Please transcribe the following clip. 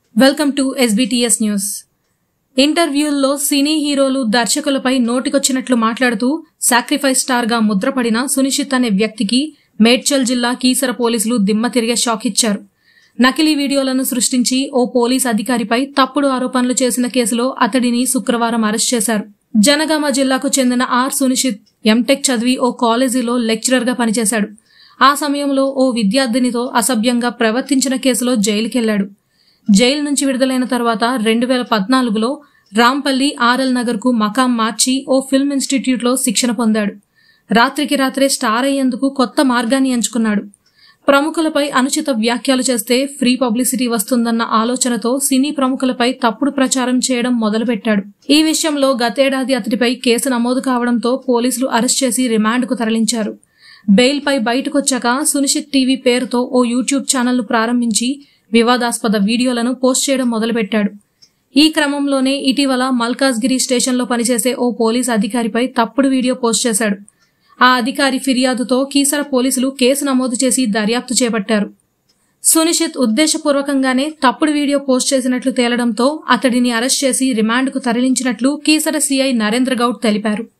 welcome to SBTS news ఇంటర్వ్యూల్లో cine హీరోలు దర్శకులపై నోటికొచ్చినట్లు మాట్లాడుతూ సాక్రిఫైస్ స్టార్ గా ముద్రపడిన సునిశ్చిత్ అనే వ్యక్తికి మేడ్చల్ జిల్లా కీసర పోలీసులు దిమ్మ తిరిగే షాక్ ఇచ్చారు నకిలీ వీడియోలను సృష్టించి ఓ పోలీస్ అధికారిపై తప్పుడు ఆరోపణలు చేసిన కేసులో అతడిని శుక్రవారం అరెస్ట్ చేశారు జనగామ జిల్లాకు చెందిన ఆర్ సునిశ్చిత్ ఎంటెక్ చదివి ఓ కాలేజీలో లెక్చరర్ గా పనిచేశాడు ఆ సమయంలో ఓ విద్యార్థినితో అసభ్యంగా ప్రవర్తించిన కేసులో జైలుకెళ్లాడు జైలు నుంచి విడుదలైన తర్వాత రెండు వేల పద్నాలుగులో రాంపల్లి ఆర్ఎల్ నగర్ కు మకాం మార్చి ఓ ఫిల్మ్ ఇన్స్టిట్యూట్ లో శిక్షణ పొందాడు రాత్రికి రాత్రే స్టార్ అయ్యేందుకు కొత్త మార్గాన్ని ఎంచుకున్నాడు ప్రముఖులపై అనుచిత వ్యాఖ్యలు చేస్తే ఫ్రీ పబ్లిసిటీ వస్తుందన్న ఆలోచనతో సినీ ప్రముఖులపై తప్పుడు ప్రచారం చేయడం మొదలుపెట్టాడు ఈ విషయంలో గతేడాది అతడిపై కేసు నమోదు కావడంతో పోలీసులు అరెస్ట్ చేసి రిమాండ్కు తరలించారు బెయిల్పై బయటకొచ్చాక సునిశ్చిత్ టీవీ పేరుతో ఓ యూట్యూబ్ ఛానల్ను ప్రారంభించి వివాదాస్పద వీడియోలను పోస్ట్ చేయడం మొదలుపెట్టాడు ఈ క్రమంలోనే ఇటీవల మల్కాజ్గిరి స్టేషన్లో పనిచేసే ఓ పోలీస్ అధికారిపై తప్పుడు వీడియో పోస్ట్ చేశాడు ఆ అధికారి ఫిర్యాదుతో కీసర పోలీసులు కేసు నమోదు చేసి దర్యాప్తు చేపట్టారు సునిశ్చిత్ ఉద్దేశపూర్వకంగానే తప్పుడు వీడియో పోస్ట్ చేసినట్లు తేలడంతో అతడిని అరెస్ట్ చేసి రిమాండ్కు తరలించినట్లు కీసర సీఐ నరేంద్ర గౌడ్ తెలిపారు